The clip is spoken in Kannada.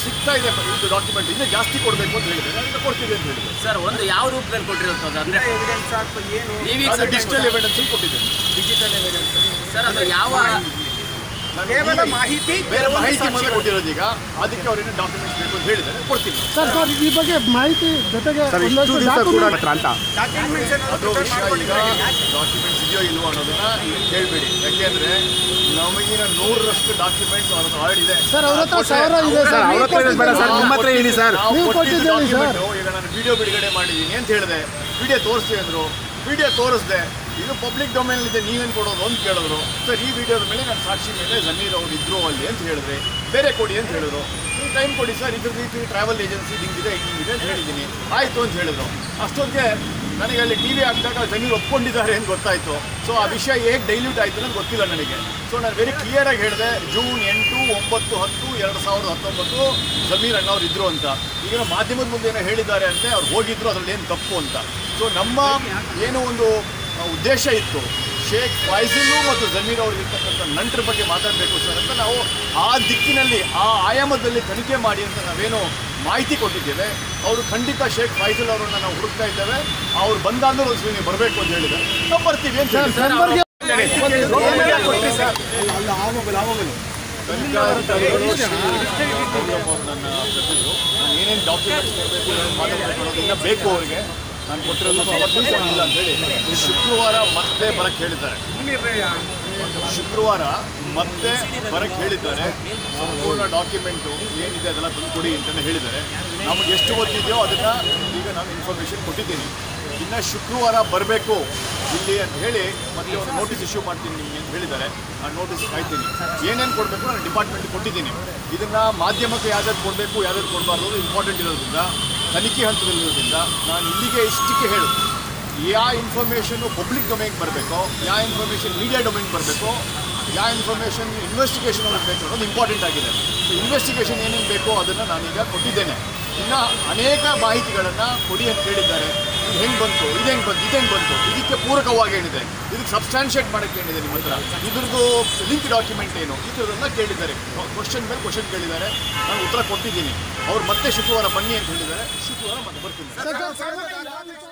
ಸಿಗ್ತಾ ಇದೆ ಇದು ಡಾಕ್ಯುಮೆಂಟ್ ಇನ್ನೂ ಜಾಸ್ತಿ ಕೊಡಬೇಕು ಅಂತ ಹೇಳಿದೆ ಅದನ್ನ ಕೊಡ್ತೀವಿ ಅಂತ ಹೇಳಿದೆ ಸರ್ ಒಂದು ಯಾವ ರೂಪದಲ್ಲಿ ಕೊಟ್ಟಿರುತ್ತದೆ ಅಂದ್ರೆ ಎವಿಡೆನ್ಸ್ ಅಥವಾ ಏನು ನೀವೀಗ ಅದು ಡಿಜಿಟಲ್ ಎವಿಡೆನ್ಸ್ ಕೊಟ್ಟಿದ್ದೇನೆ ಡಿಜಿಟಲ್ ಎವಿಡೆನ್ಸ್ ಸರ್ ಅದು ಯಾವ ನಾನು ಕೇವಲ ಈಗ ಮಾಹಿತಿ ಬೇರೆ ಕೆಲವೊಂದು ಮಾಹಿತಿ ಮಾತ್ರ ಸಾಕ್ಷಿಗಳು. ಕೊಟ್ಟಿರೋದು ಈಗ ಅದಕ್ಕೆ ಅವ್ರೇನು ಡಾಕ್ಯುಮೆಂಟ್ಸ್ ಬೇಕು ಅಂತ ಹೇಳಿದ್ದಾರೆ ಕೊಡ್ತೀನಿ ಸರ್ ಸರ್ ಈ ಬಗ್ಗೆ ಮಾಹಿತಿ ಜೊತೆಗೆ ಸರ್ ಇಷ್ಟು ಒಂದಷ್ಟು ದಿವಸ ಕೂಡ ಡಾಕ್ಯುಮೆಂಟ್ ಅಂತ ಡಾಕ್ಯುಮೆಂಟ್ಸ್ ಅದು ವಿಷಯ ಈಗ ಡಾಕ್ಯುಮೆಂಟ್ಸ್ ಇದೆಯೋ ಇಲ್ವೋ ಅನ್ನೋದನ್ನ ಈಗ ಕೇಳಬೇಡಿ ಯಾಕೆಂದ್ರೆ ನಮಗಿನ ನೂರರಷ್ಟು ಡಾಕ್ಯುಮೆಂಟ್ಸ್ ಅವ್ರ ಹತ್ರ ಆಲ್ರೆಡಿ ಇದೆ ಸರ್ ಅವ್ರ ಹತ್ರ ಸಾವಿರ ಇದೆ ಸರ್ ಅವ್ರ ಹತ್ರ ಇರೋದು ಬೇಡ ಸರ್ ನಿಮ್ಮ ಹತ್ರ ಹೇಳಿ ಸರ್ ನಾವು ನೀವು ಕೊಟ್ಟಿದ್ದು ಕೊಟ್ಟಿದ್ದೀರಿ ಸರ್. document ಈಗ ನಾನು ವಿಡಿಯೋ ಬಿಡುಗಡೆ ಮಾಡಿದ್ದೀನಿ ಅಂತ ಹೇಳಿದೆ ವಿಡಿಯೋ ತೋರಿಸ್ತೀವಿ ಅಂದ್ರು ವಿಡಿಯೋ ತೋರಿಸ್ದೆ ಇದು ಪಬ್ಲಿಕ್ ಡೊಮೈನ್ ಇದೆ ನೀವೇನು ಕೊಡೋದು ಅಂತ ಕೇಳಿದ್ರು ಸರ್ ಈ ವಿಡಿಯೋದ ಮೇಲೆ ನಾನು ಸಾಕ್ಷಿ ಮೇಲೆ ಜಮೀರ್ ಅವ್ರು ಇದ್ರು ಅಲ್ಲಿ ಅಂತ ಹೇಳಿದ್ರೆ ಬೇರೆ ಕೊಡಿ ಅಂತ ಹೇಳಿದ್ರು ನೀವು ಟೈಮ್ ಕೊಡಿ ಸರ್ ಇದ್ರ ರೀತಿ ಟ್ರಾವೆಲ್ ಏಜೆನ್ಸಿ ಹಿಂಗಿದೆ ಹಿಂಗಿದೆ ಅಂತ ಹೇಳಿದ್ದೀನಿ ಆಯಿತು ಅಂತ ಹೇಳಿದ್ರು ಅಷ್ಟೊತ್ತಿಗೆ ನನಗೆ ಅಲ್ಲಿ ಟಿ ವಿ ಹಾಕಿದಾಗ ಜಮೀರ್ ಒಪ್ಕೊಂಡಿದ್ದಾರೆ ಅಂತ ಗೊತ್ತಾಯಿತು ಸೊ ಆ ವಿಷಯ ಹೇಗೆ ಡೈಲ್ಯೂಟ್ ಆಯಿತು ಅಂತ ಗೊತ್ತಿಲ್ಲ ನನಗೆ ಸೊ ನಾನು ವೆರಿ ಕ್ಲಿಯರಾಗಿ ಹೇಳಿದೆ ಜೂನ್ ಎಂಟು ಒಂಬತ್ತು ಹತ್ತು ಎರಡು ಸಾವಿರದ ಹತ್ತೊಂಬತ್ತು ಜಮೀರ್ ಅಣ್ಣವ್ರು ಇದ್ರು ಅಂತ ಈಗ ಮಾಧ್ಯಮದ ಮುಂದೆ ಏನೋ ಹೇಳಿದ್ದಾರೆ ಅಂತೆ ಅವ್ರು ಹೋಗಿದ್ರು ಅದ್ರಲ್ಲಿ ಏನು ತಪ್ಪು ಅಂತ ಸೊ ನಮ್ಮ ಏನು ಒಂದು ಆ, ಉದ್ದೇಶ ಇತ್ತು ಶೇಖ್ ಫೈಜಿಲು ಮತ್ತು ಜಮೀರ್ ಅವರು ಇರ್ತಕ್ಕಂಥ ನಂಟರ ಬಗ್ಗೆ ಮಾತಾಡಬೇಕು ಸರ್ ಅಂತ ನಾವು ಆ ದಿಕ್ಕಿನಲ್ಲಿ ಆ ಆಯಾಮದಲ್ಲಿ ತನಿಖೆ ಮಾಡಿ ಅಂತ ನಾವೇನು ಮಾಹಿತಿ ಕೊಟ್ಟಿದ್ದೇವೆ ಅವರು ಖಂಡಿತ ಶೇಖ್ ಫೈಜಲ್ ಅವರನ್ನ ನಾವು ಹುಡುಕ್ತಾ ಇದ್ದೇವೆ ಅವ್ರು ಬಂದಾದ್ರೂ ಒಂದ್ಸಲ ನೀವು ಬರಬೇಕು ಅಂತ ಹೇಳಿದ್ದಾರೆ ನಾವು ಬರ್ತೀವಿ ಅಂತ ಸರ್ ಹೇಳಿದ್ದಾರೆ. ಸರ್ವರ್ಗೆ ಏನೇನು ಡಾಕ್ಯುಮೆಂಟ್ಸ್ ಕೊಡಬೇಕು ಏನೇನು ಮಾತಾಡಬೇಕು ಅನ್ನೋದು ಇನ್ನೂ ಬೇಕು ಅವರಿಗೆ ನಾನು ಕೊಟ್ಟಿರೋದು ಅವತ್ತು ಇಲ್ಲ ಅಂತ ಹೇಳಿ ಶುಕ್ರವಾರ ಮತ್ತೆ ಬರಕ್ಕೆ ಹೇಳಿದ್ದಾರೆ ಶುಕ್ರವಾರ ಮತ್ತೆ ಬರಕ್ಕೆ ಹೇಳಿದ್ದಾರೆ ಸಂಪೂರ್ಣ ಡಾಕ್ಯುಮೆಂಟು ಏನಿದೆ ಅದೆಲ್ಲ ತಂದುಕೊಡಿ ಅಂತಲೇ ಹೇಳಿದ್ದಾರೆ ನಮಗೆ ಎಷ್ಟು ಗೊತ್ತಿದೆಯೋ ಅದನ್ನು ಈಗ ನಾನು ಇನ್ಫಾರ್ಮೇಷನ್ ಕೊಟ್ಟಿದ್ದೀನಿ ಇನ್ನು ಶುಕ್ರವಾರ ಬರಬೇಕು ಇಲ್ಲಿ ಅಂತ ಹೇಳಿ ಮತ್ತೆ ಒಂದು ನೋಟಿಸ್ ಇಶ್ಯೂ ಮಾಡ್ತೀನಿ ನಿಮಗೆ ಅಂತ ಹೇಳಿದ್ದಾರೆ ಆ ನೋಟಿಸ್ ಕಾಯ್ತೀನಿ ಏನೇನು ಕೊಡಬೇಕು ನಾನು ಡಿಪಾರ್ಟ್ಮೆಂಟ್ ಕೊಟ್ಟಿದ್ದೀನಿ ಇದನ್ನು ಮಾಧ್ಯಮಕ್ಕೆ ಯಾವ್ದಾದ್ರು ಕೊಡಬೇಕು ಯಾವ್ದಾದ್ರು ಕೊಡಬಾರ್ದು ಇಂಪಾರ್ಟೆಂಟ್ ಇರೋದ್ರಿಂದ ತನಿಖೆ ಹಂತದಲ್ಲಿರೋದ್ರಿಂದ ನಾನು ಇಲ್ಲಿಗೆ ಇಷ್ಟಕ್ಕೆ ಹೇಳೋದು ಯಾವ ಇನ್ಫಾರ್ಮೇಷನ್ನು ಪಬ್ಲಿಕ್ ಡೊಮೈನ್ಗೆ ಬರಬೇಕು ಯಾವ ಇನ್ಫಾರ್ಮೇಷನ್ ಮೀಡಿಯಾ ಡೊಮೈನ್ಗೆ ಬರಬೇಕು ಯಾವ ಇನ್ಫಾರ್ಮೇಷನ್ ಇನ್ವೆಸ್ಟಿಗೇಷನ್ ಅವ್ರಿಗೆ ಬೇಕು ಅನ್ನೋದು ಇಂಪಾರ್ಟೆಂಟ್ ಆಗಿದೆ ಸೊ ಇನ್ವೆಸ್ಟಿಗೇಷನ್ ಏನೇನು ಬೇಕೋ ಅದನ್ನು ನಾನೀಗ ಕೊಟ್ಟಿದ್ದೇನೆ ಇನ್ನು ಅನೇಕ ಮಾಹಿತಿಗಳನ್ನು ಕೊಡಿ ಅಂತ ಕೇಳಿದ್ದಾರೆ ಇದು ಹೆಂಗೆ ಬಂತು ಇದು ಹೆಂಗೆ ಬಂತು ಇದು ಹೆಂಗೆ ಬಂತು ಇದಕ್ಕೆ ಪೂರಕವಾಗಿ ಏನಿದೆ ಇದಕ್ಕೆ ಸಬ್ಸ್ಟ್ಯಾನ್ಷಿಯೇಟ್ ಮಾಡೋಕ್ಕೆ ಏನಿದೆ ನಿಮ್ಮ ಹತ್ರ ಇದ್ರದ್ದು ಲಿಂಕ್ ಡಾಕ್ಯುಮೆಂಟ್ ಏನು ಈ ಥರದ್ದೆಲ್ಲ ಕೇಳಿದ್ದಾರೆ ಕ್ವಶನ್ ಮೇಲೆ ಕ್ವಶನ್ ಕೇಳಿದ್ದಾರೆ ನಾನು ಉತ್ತರ ಕೊಟ್ಟಿದ್ದೀನಿ ಅವ್ರು ಮತ್ತೆ ಶುಕ್ರವಾರ ಬನ್ನಿ ಅಂತ ಹೇಳಿದ್ದಾರೆ ಶುಕ್ರವಾರ ಮತ್ತೆ ಬರ್ತೀನಿ ಸರ್, ಸರ್, ಸರ್,